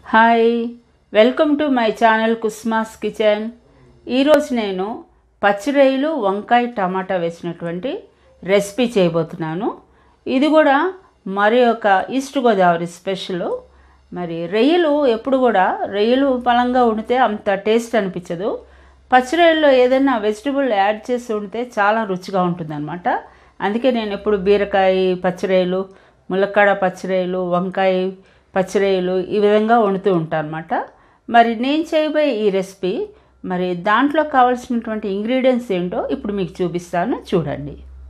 hi welcome to my channel కుస్మాస్ kitchen ఈరోజు నేను పచ్చిరొయ్యలు వంకాయ టమాటా వేసినటువంటి రెసిపీ చేయబోతున్నాను ఇది కూడా మరి ఒక ఈస్ట్ గోదావరి స్పెషల్ మరి రొయ్యలు ఎప్పుడు కూడా రొయ్యలు బలంగా ఉండితే అంత టేస్ట్ అనిపించదు పచ్చిరొయ్యల్లో ఏదైనా వెజిటబుల్ యాడ్ చేసి ఉంటే చాలా రుచిగా ఉంటుందన్నమాట అందుకే నేను ఎప్పుడు బీరకాయ పచ్చిరొయ్యలు ములక్కాడ పచ్చిరొయ్యలు వంకాయ పచ్చిరొయ్యలు ఈ విధంగా వండుతూ ఉంటాను అనమాట మరి నేను చేయబోయే ఈ రెసిపీ మరి దాంట్లో కావాల్సినటువంటి ఇంగ్రీడియంట్స్ ఏంటో ఇప్పుడు మీకు చూపిస్తాను చూడండి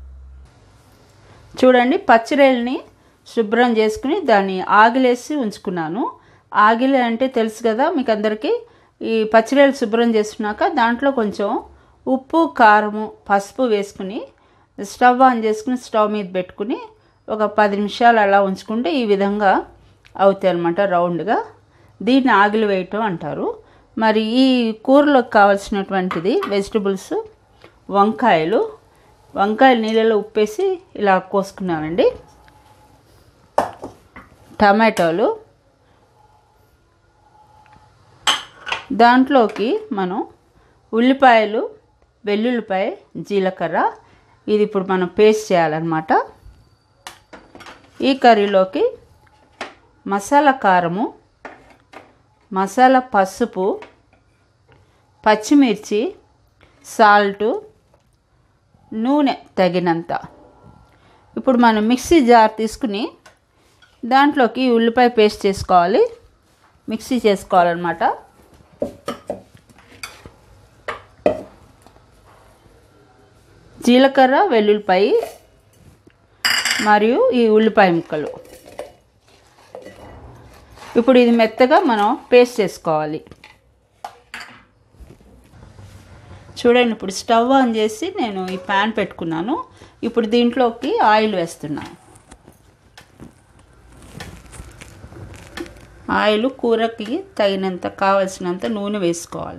చూడండి పచ్చిరొయ్యల్ని శుభ్రం చేసుకుని దాన్ని ఆగిలేసి ఉంచుకున్నాను ఆగిలే అంటే తెలుసు కదా మీకు అందరికీ ఈ పచ్చిరొయ్యలు శుభ్రం చేసుకున్నాక దాంట్లో కొంచెం ఉప్పు కారము పసుపు వేసుకుని స్టవ్ ఆన్ చేసుకుని స్టవ్ మీద పెట్టుకుని ఒక పది నిమిషాలు అలా ఉంచుకుంటే ఈ విధంగా అవుతాయి అనమాట రౌండ్గా దీన్ని ఆగిలి వేయటం అంటారు మరి ఈ కూరలోకి కావాల్సినటువంటిది వెజిటబుల్స్ వంకాయలు వంకాయలు నీళ్ళలో ఉప్పేసి ఇలా కోసుకున్నానండి టమాటోలు దాంట్లోకి మనం ఉల్లిపాయలు వెల్లుల్లిపాయ జీలకర్ర ఇది ఇప్పుడు మనం పేస్ట్ చేయాలన్నమాట ఈ కర్రీలోకి మసాలా కారము మసాలా పసుపు పచ్చిమిర్చి సాల్టు నూనె తగినంత ఇప్పుడు మనం మిక్సీ జార్ తీసుకుని దాంట్లోకి ఉల్లిపాయ పేస్ట్ చేసుకోవాలి మిక్సీ చేసుకోవాలన్నమాట జీలకర్ర వెల్లుల్లిపాయ మరియు ఈ ఉల్లిపాయ ముక్కలు ఇప్పుడు ఇది మెత్తగా మనం పేస్ట్ చేసుకోవాలి చూడండి ఇప్పుడు స్టవ్ ఆన్ చేసి నేను ఈ ప్యాన్ పెట్టుకున్నాను ఇప్పుడు దీంట్లోకి ఆయిల్ వేస్తున్నాను ఆయిల్ కూరకి తగినంత కావలసినంత నూనె వేసుకోవాలి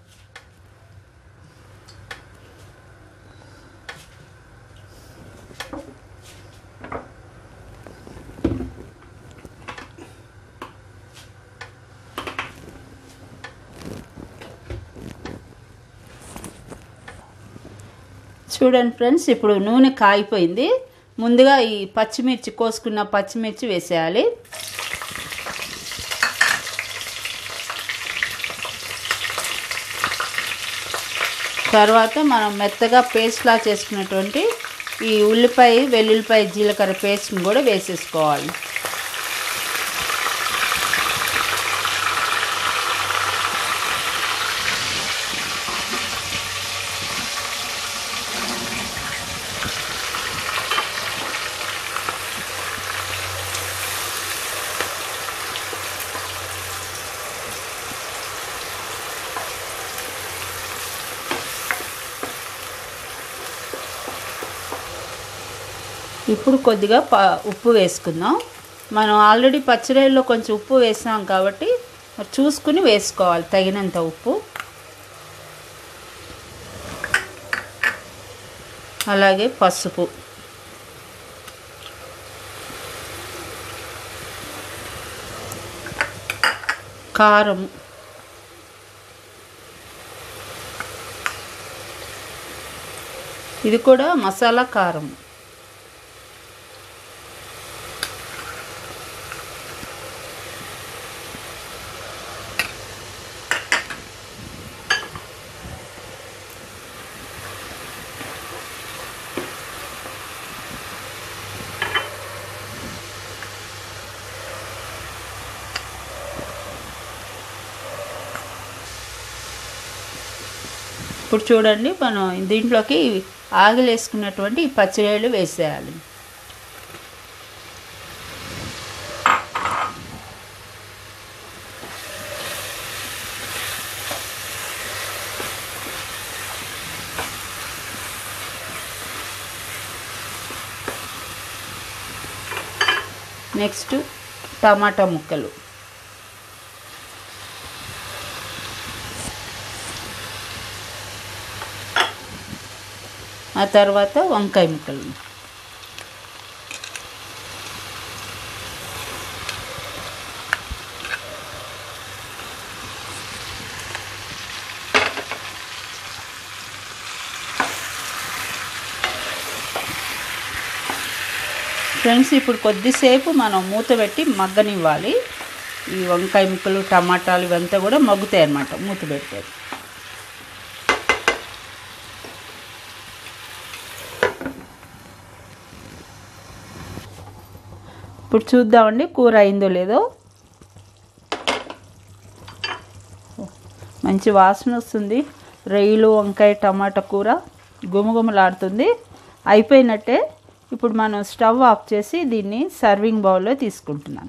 చూడండి ఫ్రెండ్స్ ఇప్పుడు నూనె కాగిపోయింది ముందుగా ఈ పచ్చిమిర్చి కోసుకున్న పచ్చిమిర్చి వేసేయాలి తర్వాత మనం మెత్తగా పేస్ట్లా చేసుకున్నటువంటి ఈ ఉల్లిపాయ వెల్లుల్లిపాయ జీలకర్ర పేస్ట్ని కూడా వేసేసుకోవాలి ఇప్పుడు కొద్దిగా ప ఉప్పు వేసుకుందాం మనం ఆల్రెడీ పచ్చిరొయ్యల్లో కొంచెం ఉప్పు వేసాం కాబట్టి మరి చూసుకుని వేసుకోవాలి తగినంత ఉప్పు అలాగే పసుపు కారం ఇది కూడా మసాలా కారం ఇప్పుడు చూడండి మనం దీంట్లోకి ఆగిలేసుకున్నటువంటి ఈ పచ్చిరొయ్యలు వేసేయాలి నెక్స్ట్ టమాటా ముక్కలు ఆ తర్వాత వంకాయ ముక్కలు ఫ్రెండ్స్ ఇప్పుడు కొద్దిసేపు మనం మూత పెట్టి మగ్గనివ్వాలి ఈ వంకాయ ముక్కలు టమాటాలు ఇవంతా కూడా మగ్గుతాయి అన్నమాట మూత పెడితే ఇప్పుడు చూద్దామండి కూర అయిందో లేదో మంచి వాసన వస్తుంది రొయ్యలు వంకాయ టమాటా కూర గుమగుమలాడుతుంది అయిపోయినట్టే ఇప్పుడు మనం స్టవ్ ఆఫ్ చేసి దీన్ని సర్వింగ్ బౌల్లో తీసుకుంటున్నాను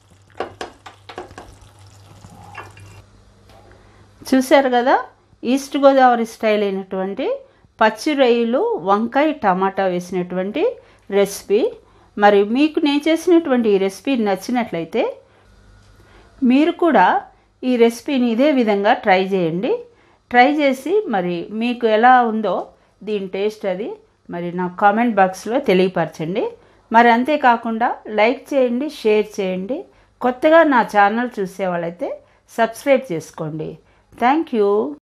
చూశారు కదా ఈస్ట్ గోదావరి స్టైల్ అయినటువంటి పచ్చి రొయ్యలు వంకాయ టమాటా వేసినటువంటి రెసిపీ మరి మీకు నేను చేసినటువంటి ఈ రెసిపీ నచ్చినట్లయితే మీరు కూడా ఈ రెసిపీని ఇదే విధంగా ట్రై చేయండి ట్రై చేసి మరి మీకు ఎలా ఉందో దీని టేస్ట్ అది మరి నా కామెంట్ బాక్స్లో తెలియపరచండి మరి అంతేకాకుండా లైక్ చేయండి షేర్ చేయండి కొత్తగా నా ఛానల్ చూసే వాళ్ళైతే సబ్స్క్రైబ్ చేసుకోండి థ్యాంక్ యూ